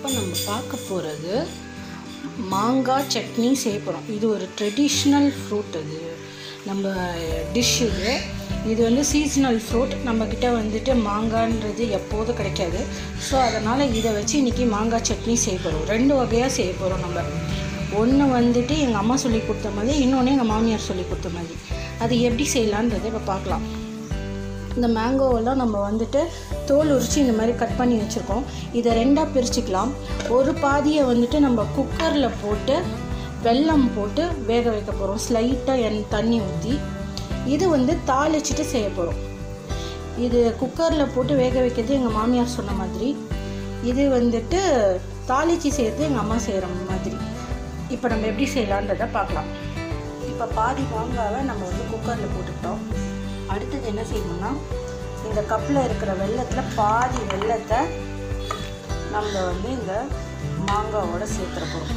நம்ம பார்க்க போகிறது மாங்காய் சட்னி செய்ய போகிறோம் இது ஒரு ட்ரெடிஷ்னல் ஃப்ரூட் இது நம்ம டிஷ் இது இது வந்து சீசனல் ஃப்ரூட் நம்மக்கிட்ட வந்துட்டு மாங்கான்றது எப்போதும் கிடைக்காது ஸோ அதனால் இதை வச்சு இன்றைக்கி மாங்காய் சட்னி செய்ய போகிறோம் ரெண்டு வகையாக செய்ய போகிறோம் நம்ம ஒன்று வந்துட்டு எங்கள் அம்மா சொல்லி கொடுத்த மாதிரி இன்னொன்று எங்கள் மாமியார் சொல்லி கொடுத்த மாதிரி அது எப்படி செய்யலான்றதை இப்போ பார்க்கலாம் இந்த மேங்கோவெல்லாம் நம்ம வந்துட்டு தோல் உரித்து இந்த மாதிரி கட் பண்ணி வச்சுருக்கோம் இதை ரெண்டாக பிரிச்சுக்கலாம் ஒரு பாதியை வந்துட்டு நம்ம குக்கரில் போட்டு வெல்லம் போட்டு வேக வைக்க போகிறோம் ஸ்லைட்டாக எண் தண்ணி ஊற்றி இது வந்து தாளிச்சிட்டு செய்ய போகிறோம் இது குக்கரில் போட்டு வேக வைக்கிறது எங்கள் மாமியார் சொன்ன மாதிரி இது வந்துட்டு தாளிச்சு செய்கிறது எங்கள் அம்மா செய்கிற மாதிரி இப்போ நம்ம எப்படி செய்யலான்றதை பார்க்கலாம் இப்போ பாதி மாங்காவை நம்ம வந்து குக்கரில் போட்டுக்கிட்டோம் அடுத்தது என்ன செய்யணும்னா இந்த கப்பில் இருக்கிற வெள்ளத்தில் பாதி வெள்ளத்தை நம்ம வந்து இந்த மாங்காவோட சேர்த்துருக்கோம்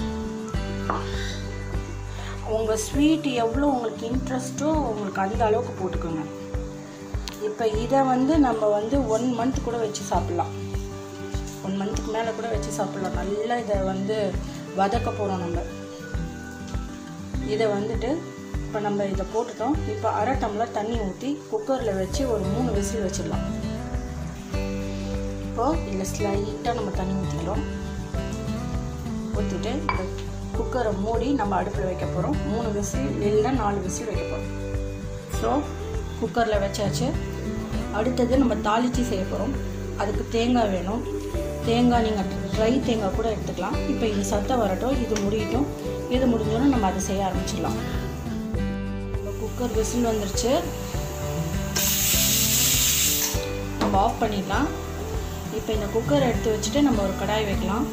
உங்கள் ஸ்வீட் எவ்வளோ உங்களுக்கு இன்ட்ரெஸ்ட்டோ உங்களுக்கு அந்த அளவுக்கு போட்டுக்கோங்க இப்போ இதை வந்து நம்ம வந்து ஒன் மந்த் கூட வச்சு சாப்பிட்லாம் ஒன் மந்த்துக்கு மேலே கூட வச்சு சாப்பிட்லாம் நல்லா இதை வந்து வதக்க போகிறோம் நம்ம இதை வந்துட்டு இப்போ நம்ம இதை போட்டுட்டோம் இப்போ அரை டம்ளர் தண்ணி ஊற்றி குக்கரில் வச்சு ஒரு மூணு விசில் வச்சிடலாம் இப்போது இதில் ஸ்லைட்டாக நம்ம தண்ணி ஊற்றிக்கிறோம் ஊற்றிட்டு இந்த குக்கரை மூடி நம்ம அடுப்பில் வைக்க போகிறோம் மூணு விசில் இல்லை நாலு விசில் வைக்க போகிறோம் ஸோ குக்கரில் வச்சாச்சு அடுத்தது நம்ம தாளித்து செய்ய போகிறோம் அதுக்கு தேங்காய் வேணும் தேங்காய் நீங்கள் ட்ரை தேங்காய் கூட எடுத்துக்கலாம் இப்போ இது சத்தம் வரட்டும் இது முடியட்டும் இது முடிஞ்சோன்னா நம்ம அதை செய்ய ஆரம்பிச்சிடலாம் இப்போ குக்கர் விசில் வந்துருச்சு நம்ம ஆஃப் பண்ணிடலாம் இப்போ இந்த குக்கர் எடுத்து வச்சுட்டு நம்ம ஒரு கடாய் வைக்கலாம்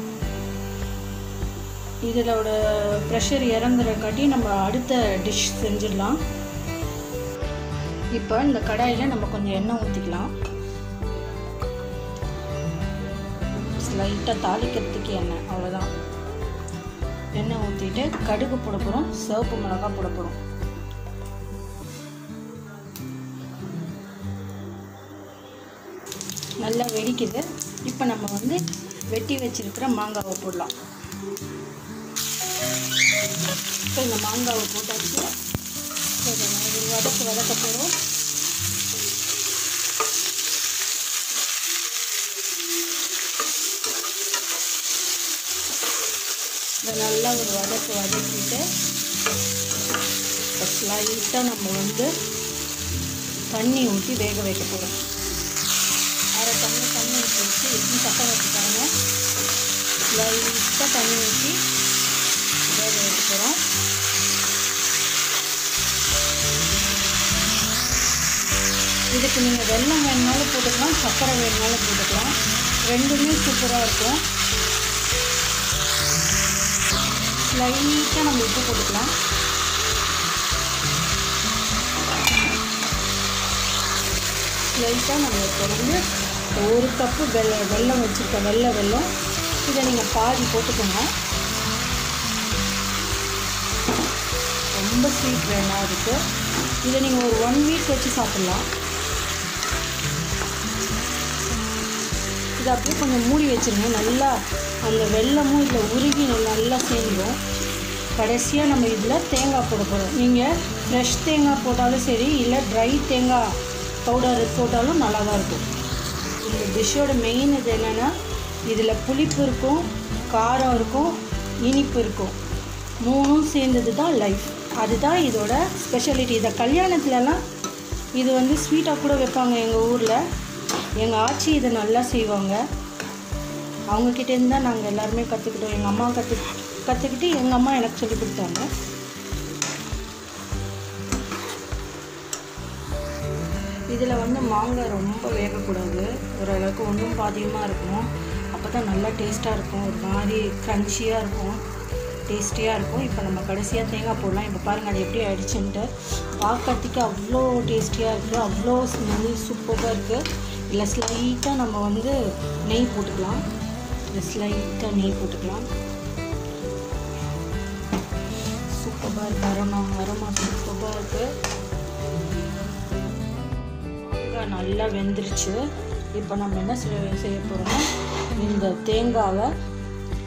இதோட ப்ரெஷர் இறங்குறக்காட்டி நம்ம அடுத்த டிஷ் செஞ்சிடலாம் இப்போ இந்த கடாயில் நம்ம கொஞ்சம் எண்ணெய் ஊற்றிக்கலாம் லைட்டாக தாளிக்கிறதுக்கு எண்ணெய் அவ்வளோதான் எண்ணெய் ஊற்றிட்டு கடுகு போட போகிறோம் சிவப்பு மிளகா போட போகிறோம் நல்லா வெடிக்குது இப்போ நம்ம வந்து வெட்டி வச்சிருக்கிற மாங்காவை போடலாம் இப்போ இந்த மாங்காவை போட்டாச்சு சரி இது வதக்க வதக்க போகிறோம் இதை நல்லா ஒரு வதக்கு வதக்கிட்டு இப்போ ஸ்லைட்டாக நம்ம வந்து தண்ணி ஊற்றி வேக வைக்க போகிறோம் அரை தண்ணி தண்ணி ஊற்றி வச்சு எப்படி சத்தம் வச்சுக்காங்க லைட்டாக தண்ணி ஊற்றி வேக வைக்க போகிறோம் இதுக்கு நீங்கள் வெல்லம் வேணுனாலும் போட்டுக்கலாம் சர்க்கரை வேணுனாலும் போட்டுக்கலாம் ரெண்டுமே சூப்பராக இருக்கும் லைட்டாக நம்ம உப்பு போட்டுக்கலாம் லைட்டாக நம்ம இப்போ வந்து ஒரு கப்பு வெள்ள வெல்லம் வச்சுருக்க வெள்ளை வெல்லம் இதை நீங்கள் பாதி போட்டுக்கோங்க ரொம்ப ஸ்வீட் வேணாம் அதுக்கு இதை நீங்கள் ஒரு ஒன் வீக் வச்சு சாப்பிட்லாம் இதை அப்படியே கொஞ்சம் மூடி வச்சுருங்க நல்லா அந்த வெள்ளமும் இதில் உருகி நல்லா சேர்ந்துடும் கடைசியாக நம்ம இதில் தேங்காய் போட போகிறோம் நீங்கள் ஃப்ரெஷ் தேங்காய் போட்டாலும் சரி இல்லை ட்ரை தேங்காய் பவுடர் போட்டாலும் நல்லா தான் இருக்கும் இந்த டிஷ்ஷோட மெயின் இது என்னென்னா இதில் புளிப்பு இருக்கும் காரம் இருக்கும் இனிப்பு இருக்கும் மூணும் சேர்ந்தது தான் லைஃப் அதுதான் இதோட ஸ்பெஷாலிட்டி இதை கல்யாணத்துலலாம் இது வந்து ஸ்வீட்டாக கூட வைப்பாங்க எங்கள் ஊரில் எங்கள் ஆச்சி இதை நல்லா செய்வாங்க அவங்கக்கிட்டேருந்து தான் நாங்கள் எல்லாருமே கற்றுக்கிட்டோம் எங்கள் அம்மா கற்று கற்றுக்கிட்டு எங்கள் அம்மா எனக்கு சொல்லி கொடுத்தாங்க இதில் வந்து மாங்காய் ரொம்ப வேகக்கூடாது ஓரளவுக்கு ஒன்றும் பாதியமாக இருக்கணும் அப்போ தான் நல்லா டேஸ்ட்டாக இருக்கும் ஒரு மாதிரி க்ரன்ச்சியாக இருக்கும் டேஸ்டியாக இருக்கும் இப்போ நம்ம கடைசியாக தேங்காய் போடலாம் இப்போ பாருங்கள் அது எப்படி ஆயிடுச்சுன்ட்டு பார்க்கறதுக்கு அவ்வளோ டேஸ்டியாக இருக்குது அவ்வளோ ஸ்மெல் சூப்பராக இருக்குது இல்லை ஸ்லைட்டாக நம்ம வந்து நெய் போட்டுக்கலாம் இல்லை ஸ்லைட்டாக நெய் போட்டுக்கலாம் சூப்பராக இருக்குது அரோமா அரோமா சூப்பராக இருக்குது தேங்காய் நல்லா வெந்துருச்சு இப்போ நம்ம என்ன செய்ய செய்ய போகிறோம்னா இந்த தேங்காவை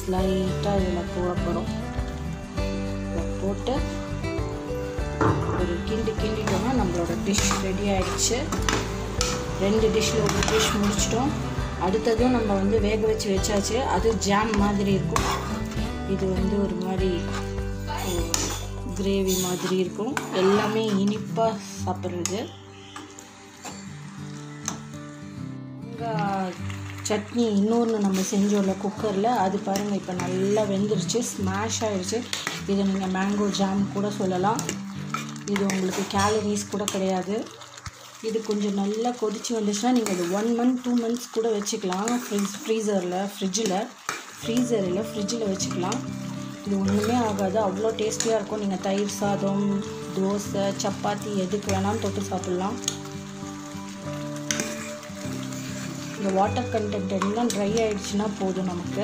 லைட்டாக இதில் போட போகிறோம் போட்டு ஒரு கிண்டி கிண்டிட்டோம்னா நம்மளோட டிஷ் ரெடி ஆயிடுச்சு ரெண்டு டிஷ்ஷில் ஒரு டிஷ் முடிச்சிட்டோம் அடுத்ததும் நம்ம வந்து வேக வச்சு வச்சாச்சு அது ஜாம் மாதிரி இருக்கும் இது வந்து ஒரு மாதிரி கிரேவி மாதிரி இருக்கும் எல்லாமே இனிப்பாக சாப்பிட்றது தேங்காய் சட்னி இன்னொன்று நம்ம செஞ்சோம்ல குக்கரில் அது பாருங்கள் இப்போ நல்லா வெந்துருச்சு ஸ்மாஷ் ஆயிடுச்சு இதை நீங்கள் மேங்கோ ஜாம் கூட சொல்லலாம் இது உங்களுக்கு கேலரிஸ் கூட கிடையாது இது கொஞ்சம் நல்லா கொதிச்சு வந்துச்சுன்னா நீங்கள் இது ஒன் மந்த் டூ மந்த்ஸ் கூட வச்சுக்கலாம் ஃப்ரிட்ஜ் ஃப்ரீசரில் ஃப்ரிட்ஜில் ஃப்ரீசரில் ஃப்ரிட்ஜில் வச்சுக்கலாம் இது ஒன்றுமே ஆகாது அவ்வளோ டேஸ்டியாக இருக்கும் நீங்கள் தயிர் சாதம் தோசை சப்பாத்தி எதுக்கு வேணாலும் தொட்டு சாப்பிட்லாம் இந்த வாட்டர் கண்டென்ட் எல்லாம் ட்ரை ஆயிடுச்சுன்னா போதும் நமக்கு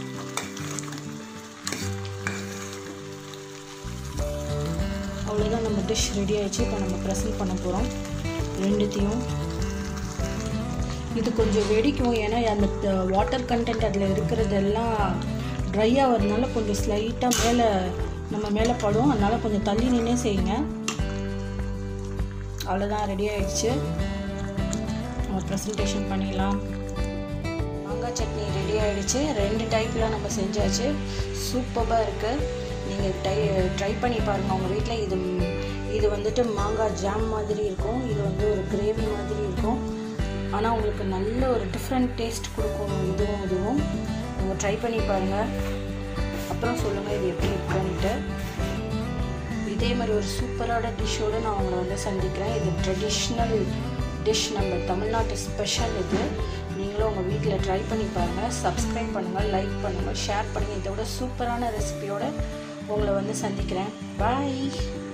அவ்வளோதான் நம்ம டிஷ் ரெடி ஆயிடுச்சு இப்போ நம்ம ப்ரெசென்ட் பண்ண போகிறோம் ரெண்டுத்தையும் இது கொஞ்சம் வெடிக்கும் ஏன்னா அந்த வாட்டர் கண்டென்ட் அதில் இருக்கிறதெல்லாம் ட்ரை ஆகிறதுனால கொஞ்சம் ஸ்லைட்டாக மேலே நம்ம மேலே படும் அதனால் கொஞ்சம் தள்ளி நின்னே செய்யுங்க அவ்வளோதான் ரெடி ஆயிடுச்சு நம்ம ப்ரெசன்டேஷன் பண்ணிடலாம் மாங்காய் சட்னி ரெடி ஆகிடுச்சு ரெண்டு டைப்பில் நம்ம செஞ்சாச்சு சூப்பராக இருக்குது நீங்கள் ட்ரை ட்ரை பண்ணி பாருங்கள் உங்கள் வீட்டில் இது இது வந்துட்டு மாங்காய் ஜாம் மாதிரி இருக்கும் இது வந்து ஒரு கிரேவி மாதிரி இருக்கும் ஆனால் உங்களுக்கு நல்ல ஒரு டிஃப்ரெண்ட் டேஸ்ட் கொடுக்கும் இதுவும் இதுவும் நீங்கள் ட்ரை பண்ணி பாருங்கள் அப்புறம் சொல்லுங்கள் இது எப்படி இருக்குன்ட்டு இதே மாதிரி ஒரு சூப்பரான டிஷ்ஷோடு நான் உங்களை வந்து சந்திக்கிறேன் இது ட்ரெடிஷ்னல் டிஷ் நம்ம தமிழ்நாட்டு ஸ்பெஷல் இது நீங்களும் உங்கள் வீட்டில் ட்ரை பண்ணி பாருங்கள் சப்ஸ்கிரைப் பண்ணுங்கள் லைக் பண்ணுங்கள் ஷேர் பண்ணுங்கள் இதோட சூப்பரான ரெசிபியோடு உங்களை வந்து சந்திக்கிறேன் பாய்